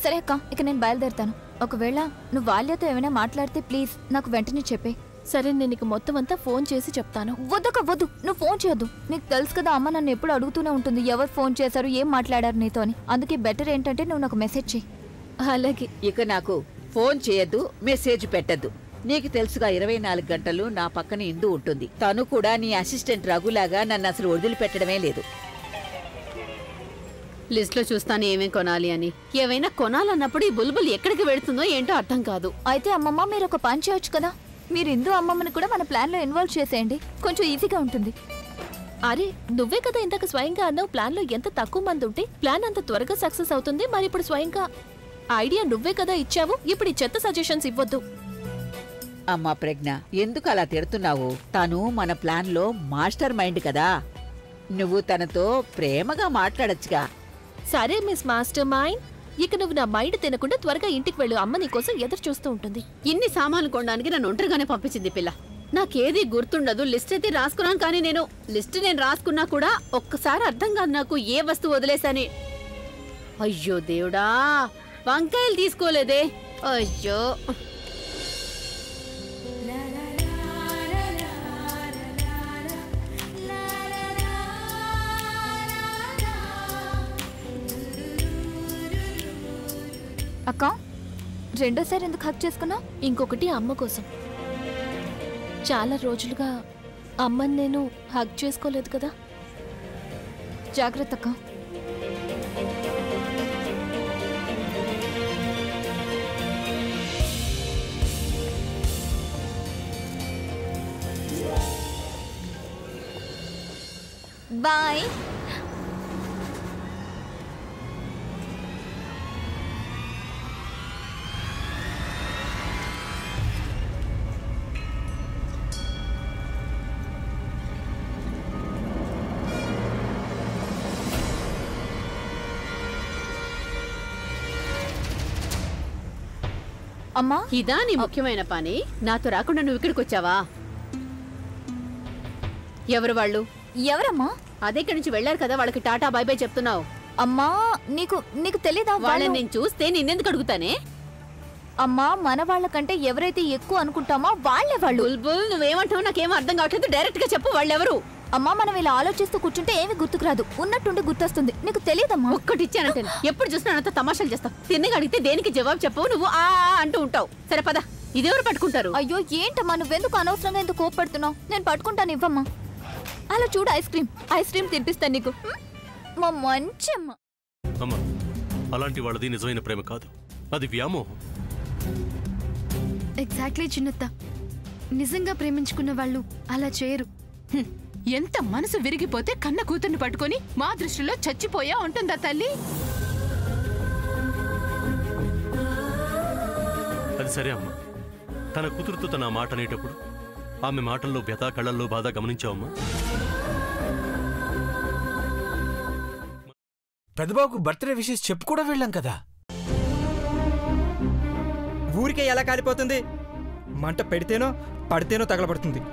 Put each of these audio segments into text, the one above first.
సరే అక్క ఇక నేను బయలుదేరుతాను ఒకవేళ నువ్వు వాళ్ళతో ఏమైనా మాట్లాడితే ప్లీజ్ నాకు వెంటనే చెప్పే సరే నేను నీకు మొత్తం అంతా ఫోన్ చేసి చెప్తాను వద్దక వద్దు నువ్వు ఫోన్ చేయొద్దు నీకు తెలుసు కదా అమ్మ నన్ను ఎప్పుడు అడుగుతూనే ఉంటుంది ఎవరు ఫోన్ చేశారు ఏం మాట్లాడారు నీతో అని అందుకే బెటర్ ఏంటంటే నువ్వు నాకు మెసేజ్ చేయి అలాగే ఇక నాకు ఫోన్ చేయొద్దు మెసేజ్ పెట్టద్దు నీకు తెలుసుగా ఇరవై నాలుగు గంటలు నా పక్కన ఇందు ఉంటుంది తను కూడా నీ అసిస్టెంట్ రఘులాగా నన్ను అసలు వదిలిపెట్టడమే లేదు లిస్ట్ లో చూస్తాను ఏమేం కొనాలి అని ఏవైనా కొనాలన్నప్పుడు ఈ బుల్బుల్ ఎక్కడికి వెళుతుందో ఏంటో అర్థం కాదు అయితే అమ్మమ్మ మీరు ఒక పని చేయొచ్చు కదా మీరు ఇందు అమ్మమ్మని కూడా మన ప్లాన్లో ఇన్వాల్వ్ చేసేయండి కొంచెం ఈజీగా ఉంటుంది అరే నువ్వే కదా ఇంతకు స్వయంగా అన్నావు ప్లాన్ లో ఎంత తక్కువ మంది ఉంటే ప్లాన్ అంత త్వరగా సక్సెస్ అవుతుంది మరి ఇప్పుడు స్వయంగా ఐడియా నువ్వే కదా ఇచ్చావు ఇప్పుడు ఈ చెత్త సజెషన్స్ ఇవ్వద్దు అమ్మా ప్రజ్ఞ ఎందుకు అలా తిడుతున్నావు తను మన ప్లాన్లో మాస్టర్ మైండ్ కదా నువ్వు తనతో ప్రేమగా మాట్లాడొచ్చుగా సరే మిస్ మాస్టర్ మైండ్ ఇక నువ్వు నా మైండ్ తినకుండా త్వరగా ఇంటికి వెళ్ళు అమ్మ నీ కోసం ఎదురు చూస్తూ ఉంటుంది ఇన్ని సామాన్లు కొనడానికి నన్ను ఒంటరిగానే పంపించింది పిల్ల నాకేది గుర్తుండదు లిస్ట్ అయితే రాసుకున్నాను కానీ నేను లిస్ట్ నేను రాసుకున్నా కూడా ఒక్కసారి అర్థం కాదు నాకు ఏ వస్తువు వదిలేసని అయ్యో దేవుడా వంకాయలు తీసుకోలేదే అయ్యో అక్క రెండోసారి ఎందుకు హక్ చేసుకున్నావు ఇంకొకటి అమ్మ కోసం చాలా రోజులుగా అమ్మని నేను హగ్ చేసుకోలేదు కదా జాగ్రత్త అక్క బాయ్ అమ్మా ఇదా నీ ముఖ్యమైన పని నాతో రాకుండా నువ్వు ఇక్కడికి వచ్చావా ఎవరు వాళ్ళు ఎవరమ్మా అదే ఇక్కడి నుంచి వెళ్ళారు కదా వాళ్ళకి టాటా బై బై చెప్తున్నావు అమ్మా నీకు నీకు తెలీదా వాళ్ళని వాళ్ళు నేను చూస్తే నిన్నెందుకు అడుగుతానే అమ్మా మన వాళ్ళకంటే ఎవరైతే ఎక్కువ అనుకుంటామో వాళ్ళే వాళ్ళు బుల్బుల్ నువ్వేమంటావు నాకేం అర్థం కావట్లేదు డైరెక్ట్ గా చెప్పు వాళ్ళెవరు అమ్మా మనం ఇలా ఆలోచిస్తూ కూర్చుంటే ఏమీ గుర్తుకురాదు ఉన్నట్టుండి గుర్తొస్తుంది నీకు తెలియదమ్మా ఒక్కటి ఇచ్చానంటే ఎప్పుడు చూసినా అంత తమాషాలు చేస్తావు తిన్నగా అడిగితే దేనికి జవాబు చెప్పవు నువ్వు ఆ ఆ అంటూ ఉంటావు సరే పద ఇదెవరు పట్టుకుంటారు అయ్యో ఏంటమ్మా నువ్వెందుకు అనవసరంగా ఎందుకు కోపడుతున్నావు నేను పట్టుకుంటాను ఇవ్వమ్మా అలా చూడు ఐస్ క్రీమ్ ఐస్ క్రీమ్ తినిపిస్తాను నీకు హ్మ్? మా మంచి అమ్మ అమ్మా అలాంటి వాళ్ళది నిజమైన ప్రేమ కాదు అది వ్యామోహం ఎగ్జాక్ట్లీ చిన్నత్త నిజంగా ప్రేమించుకున్న వాళ్ళు అలా చేయరు హ్మ్. ఎంత మనసు విరిగిపోతే కన్న కూతుర్ని పట్టుకొని మా దృష్టిలో చచ్చిపోయా ఉంటుందా తల్లి అది సరే అమ్మా తన కూతురుతో తన ఆ మాట అనేటప్పుడు ఆమె మాటల్లో వ్యథ కళ్ళల్లో బాధ గమనించావమ్మా పెద్దబాబుకు బర్త్డే విషెస్ చెప్పు కూడా వెళ్ళాం కదా ఊరికే ఎలా కాలిపోతుంది మంట పెడితేనో పడితేనో తగలబడుతుంది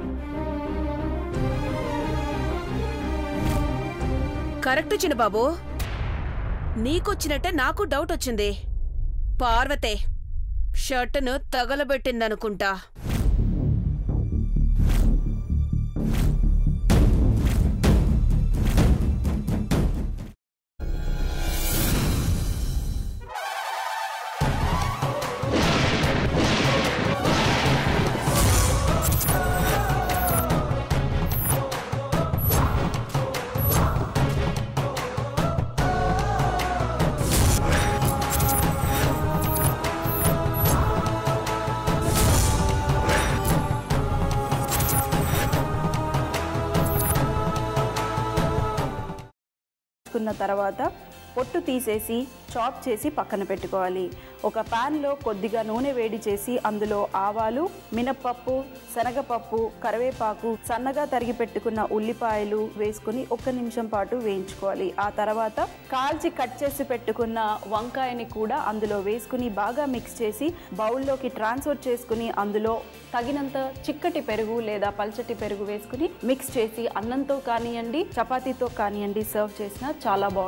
కరెక్ట్ చిన్నబాబు నీకొచ్చినట్టే నాకు డౌట్ వచ్చింది పార్వతే షర్టును తగలబెట్టిందనుకుంటా చేసుకున్న తర్వాత పొట్టు తీసేసి చాప్ చేసి పక్కన పెట్టుకోవాలి ఒక ప్యాన్లో కొద్దిగా నూనె వేడి చేసి అందులో ఆవాలు మినప్పప్పు శనగపప్పు కరివేపాకు సన్నగా తరిగి పెట్టుకున్న ఉల్లిపాయలు వేసుకుని ఒక్క నిమిషం పాటు వేయించుకోవాలి ఆ తర్వాత కాల్చి కట్ చేసి పెట్టుకున్న వంకాయని కూడా అందులో వేసుకుని బాగా మిక్స్ చేసి బౌల్లోకి ట్రాన్స్ఫర్ చేసుకుని అందులో తగినంత చిక్కటి పెరుగు లేదా పల్చటి పెరుగు వేసుకుని మిక్స్ చేసి అన్నంతో కానివ్వండి చపాతీతో కానివ్వండి సర్వ్ చేసినా చాలా బాగుంటుంది